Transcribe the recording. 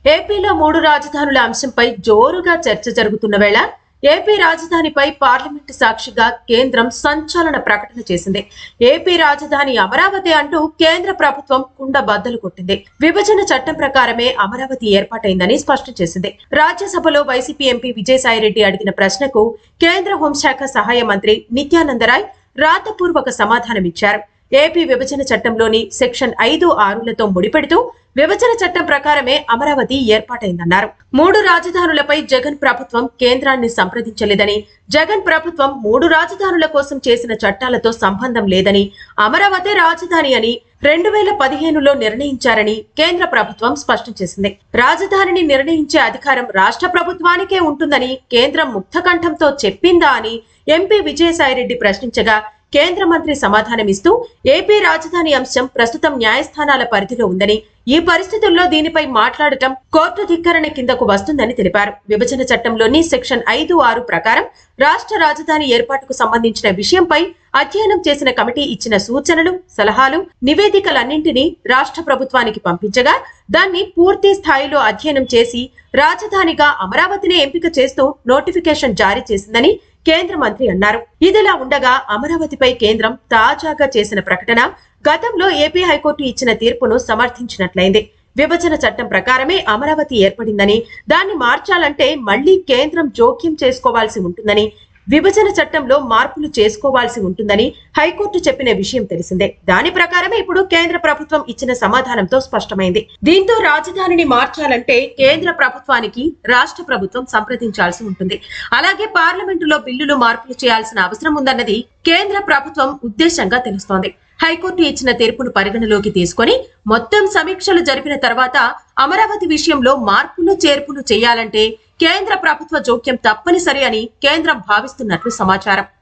ఏపీలో మూడు రాజధానుల అంశంపై జోరుగా చర్చ జరుగుతున్న వేళ ఏపీ రాజధానిపై పార్లమెంటు సాక్షిగా కేంద్రం సంచలన ప్రకటన చేసింది ఏపీ రాజధాని అమరావతి అంటూ కేంద్ర ప్రభుత్వం కుండ బద్దలు కొట్టింది విభజన చట్టం ప్రకారమే అమరావతి ఏర్పాటైందని స్పష్టం చేసింది రాజ్యసభలో వైసీపీ ఎంపీ విజయసాయిరెడ్డి అడిగిన ప్రశ్నకు కేంద్ర హోంశాఖ సహాయ మంత్రి నిత్యానందరాయ్ రాతపూర్వక సమాధానమిచ్చారు ఏపీ విభజన చట్టంలోని సెక్షన్ ఐదు ఆరులతో ముడిపెడుతూ విభజన చట్టం ప్రకారమే అమరావతి ఏర్పాటైందన్నారు మూడు రాజధానులపై జగన్ ప్రభుత్వం కేంద్రాన్ని సంప్రదించలేదని జగన్ ప్రభుత్వం మూడు రాజధానుల కోసం చేసిన చట్టాలతో సంబంధం లేదని అమరావతి రాజధాని అని రెండు వేల పదిహేనులో నిర్ణయించారని కేంద్ర ప్రభుత్వం స్పష్టం చేసింది రాజధానిని నిర్ణయించే అధికారం రాష్ట్ర ప్రభుత్వానికే ఉంటుందని కేంద్రం ముక్తకంఠంతో చెప్పిందా అని ఎంపీ విజయసాయిరెడ్డి ప్రశ్నించగా కేంద్ర మంత్రి సమాధానమిస్తూ ఏపీ రాజధాని అంశం ప్రస్తుతం న్యాయస్థానాల పరిధిలో ఉందని ఈ పరిస్థితుల్లో దీనిపై మాట్లాడటం కోర్టు ధిక్కరణ కిందకు వస్తుందని తెలిపారు విభజన చట్టంలోని సెక్షన్ ఐదు ఆరు ప్రకారం రాష్ట్ర రాజధాని ఏర్పాటుకు సంబంధించిన విషయంపై అధ్యయనం చేసిన కమిటీ ఇచ్చిన సూచనలు సలహాలు నివేదికలన్నింటినీ రాష్ట్ర ప్రభుత్వానికి పంపించగా దాన్ని పూర్తి స్థాయిలో అధ్యయనం చేసి రాజధానిగా అమరావతిని ఎంపిక చేస్తూ నోటిఫికేషన్ జారీ చేసిందని కేంద్ర మంత్రి అన్నారు ఇదిలా ఉండగా అమరావతిపై కేంద్రం తాజాగా చేసిన ప్రకటన గతంలో ఏపీ హైకోర్టు ఇచ్చిన తీర్పును సమర్థించినట్లయింది విభజన చట్టం ప్రకారమే అమరావతి ఏర్పడిందని దాన్ని మార్చాలంటే మళ్లీ కేంద్రం జోక్యం చేసుకోవాల్సి ఉంటుందని విభజన చట్టంలో మార్పులు చేసుకోవాల్సి ఉంటుందని హైకోర్టు చెప్పిన విషయం తెలిసిందే దాని ప్రకారమే ఇప్పుడు కేంద్ర ప్రభుత్వం ఇచ్చిన సమాధానంతో స్పష్టమైంది దీంతో రాజధానిని మార్చాలంటే కేంద్ర ప్రభుత్వానికి రాష్ట్ర ప్రభుత్వం సంప్రదించాల్సి ఉంటుంది అలాగే పార్లమెంటులో బిల్లులు మార్పులు చేయాల్సిన అవసరం ఉందన్నది కేంద్ర ప్రభుత్వం ఉద్దేశంగా తెలుస్తోంది హైకోర్టు ఇచ్చిన తీర్పును పరిగణలోకి తీసుకొని మొత్తం సమీక్షలు జరిపిన తర్వాత అమరావతి విషయంలో మార్పులు చేర్పులు చేయాలంటే కేంద్ర ప్రభుత్వ జోక్యం తప్పనిసరి అని కేంద్రం భావిస్తున్నట్లు సమాచారం